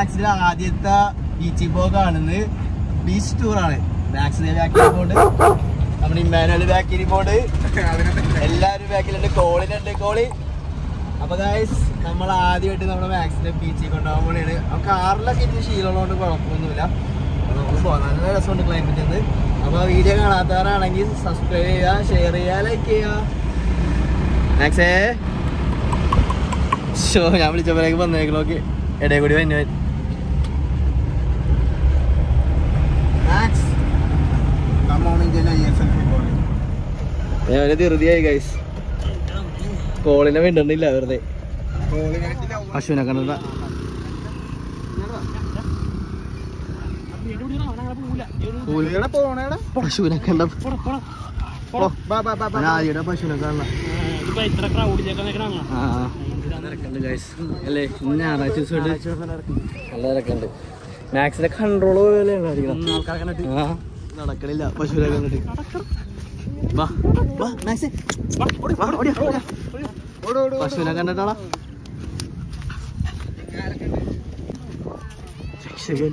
മാക്സിൽ ആദ്യത്തെ ബീച്ചിൽ പോകാണെന്ന് ബീച്ച് ടൂറാണ് മാക്സിലെ ബാക്കിൽ പോണ്ട് നമ്മുടെ ഇമ്മാനുവൽ ബാക്കിൽ പോണ്ട് എല്ലാരും ബാക്കിലുണ്ട് കോളിലുണ്ട് കോളി അപ്പൊ ഗായ്സ് നമ്മൾ ആദ്യമായിട്ട് നമ്മുടെ മാക്സിലെ ബീച്ചിൽ കൊണ്ടുപോകാൻ പോലെയാണ് ആ കാറിലൊക്കെ ഇരുന്ന് ശീലമുള്ളതുകൊണ്ട് കുഴപ്പമൊന്നുമില്ല അപ്പൊ നമുക്ക് പോകാം നല്ല രസമുണ്ട് ക്ലൈമറ്റ് ഉണ്ട് അപ്പൊ വീഡിയോ കാണാത്തവരാണെങ്കിൽ സബ്സ്ക്രൈബ് ചെയ്യുക ഷെയർ ചെയ്യുക ലൈക്ക് ചെയ്യുക മാക്സേ ഷോ ഞാൻ വിളിച്ചപ്പോഴേക്ക് വന്നേക്കണോക്ക് ഇടയിൽ കൂടി വന്നു മാക്സ് ഞാൻ ധൃതിയായി ഗൈസ് കോളിനെ വേണ്ടില്ല വെറുതെ പശുവിനെ കണ്ട പശുവിനെ കണ്ട ആദ്യയുടെ പശുവിനെ കാണണം ആ തിരക്കുണ്ട് ഗൈസ് അല്ലേ ഇന്ന് ഞായറാഴ്ച ദിവസമായിട്ട് നല്ല തിരക്കുണ്ട് മാക്സിന്റെ കൺട്രോൾ പോലെയാണ് കാണിക്കണം ആ നടക്കണില്ല പശുവിനെ കണ്ടിട്ട് വാ വാ മാക്സേ വാ, ഓടിയാ, ഓടിയാ. പശുവിനെ കണ്ടിട്ടാളാ രക്ഷകൻ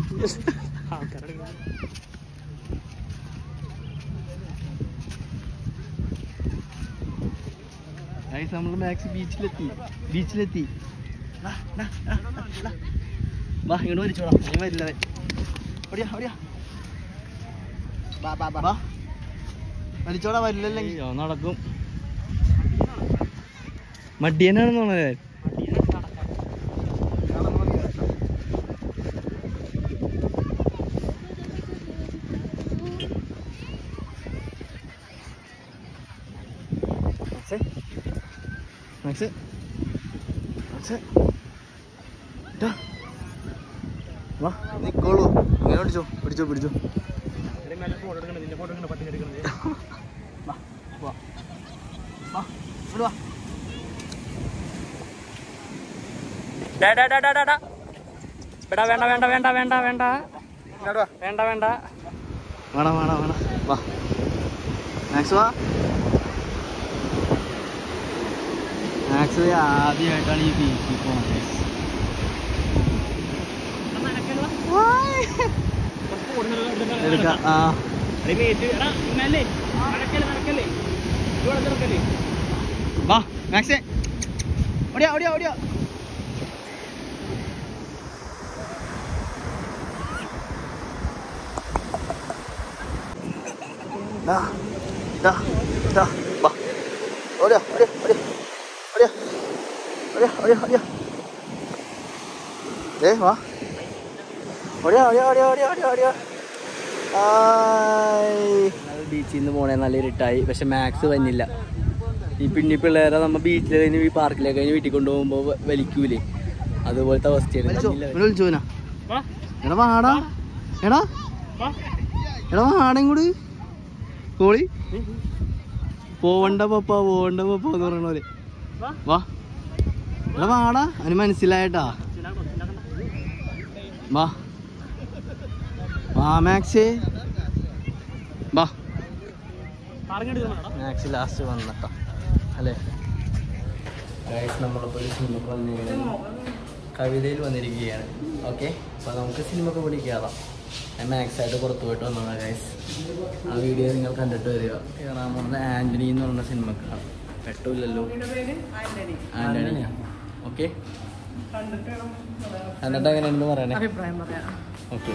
ഗൈസ് നമ്മൾ മാക്സ് ബീച്ചിലെത്തി ബീച്ചിലെത്തി വാ, ഡാ, ഡാ, ഡാ, ഡാ. വാ ഇങ്ങോട്ട് വലിച്ചോളാം ഞാൻ വരില്ല ഓടിയാ ഓടിയാ വാ വലിച്ചോടാ വരില്ലെങ്കിൽ നടക്കും മടിയനാണെന്ന് തോന്നുന്നത് മാക്സേ മാക്സ് മാക്സ് ഇതാ. വാ നിക്കോളൂ ഇങ്ങനെ പിടിച്ചോ പിടിച്ചോ പിടിച്ചോ വാ വാ വാ ഇങ്ങോട്ട് വാ ഡാ, ഡാ, ഡാ, ഡാ, ഡാ, ഡാ. എടാ വേണ്ട വേണ്ട വേണ്ട വേണ്ട വേണ്ട വേണ്ട വേണ്ട വേണം വേണം വേണം വാ മാക്സ് വാ മാക്സ് ആദ്യമായിട്ടാണ് ഈ ബീച്ചിൽ പോകുന്നത് എടുക്കാം ആ വാ മാക്സേ ഓടിയാ ഓടിയാ ഓടിയാ ദാ, ദാ, ദാ, വാ. ഓടിയാ ഓടിയാ ഓടിയാ ഓടിയാ ഓടിയാ ഓടിയാ ഓടിയാ ദേ വാ ഓടിയാ ഓടിയാ ഓടിയാ ഓടിയാ ഓടിയാ ഓടിയാ ബീച്ചിൽ നിന്ന് പോണേ നല്ല ഇരുട്ടായി പക്ഷെ മാക്സ് വന്നില്ല ഈ പിന്നെ പിള്ളേരെ നമ്മ ബീച്ചിൽ കഴിഞ്ഞ് ഈ പാർക്കിലേക്ക് കഴിഞ്ഞ് വീട്ടിൽ കൊണ്ടുപോകുമ്പോ വ- വലിക്കൂലേ അതുപോലത്തെ അവസ്ഥയാണ് വിളിച്ചോനാ വാ. എടാ വാടാ എടാ വാ. എടാ വാടയും കൂടി കോളി പോവണ്ട പപ്പ പോവണ്ട പപ്പ എന്ന് പറയണ പോലെ വാ. വാ എടാ വാടാ അവന് മനസ്സിലായിട്ടാ വാ വാ മാക്സേ വാ മാക്സ് ലാസ്റ്റ് വന്നട്ടാ അല്ലേ ഗൈസ് നമ്മളിപ്പോൾ ഒരു സിനിമക്ക് വന്നിരിക്കുന്നത് കവിതയിൽ വന്നിരിക്കുകയാണ് ഓക്കെ അപ്പോൾ നമുക്ക് സിനിമക്ക് കൂടി കയറാം ഞാൻ മാക്സ് ആയിട്ട് പുറത്ത് പോയിട്ട് വന്നതാണ് ഗൈസ് ആ വീഡിയോ നിങ്ങൾ കണ്ടിട്ട് വരിക കയറാൻ പോകുന്നത് ആൻ്റണി എന്ന് പറയുന്ന സിനിമക്കാണ് പെട്ടില്ലല്ലോ ആൻ്റണി ഓക്കെ എന്നിട്ട് എങ്ങനെയാണെന്ന് പറയണേ അഭിപ്രായം പറയാം ഓക്കെ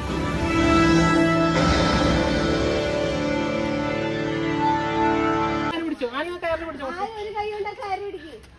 പിടിച്ചോ ആരും കയറി പിടിച്ചോ ഒരു കൈ കൊണ്ട് കയറി പിടിക്കും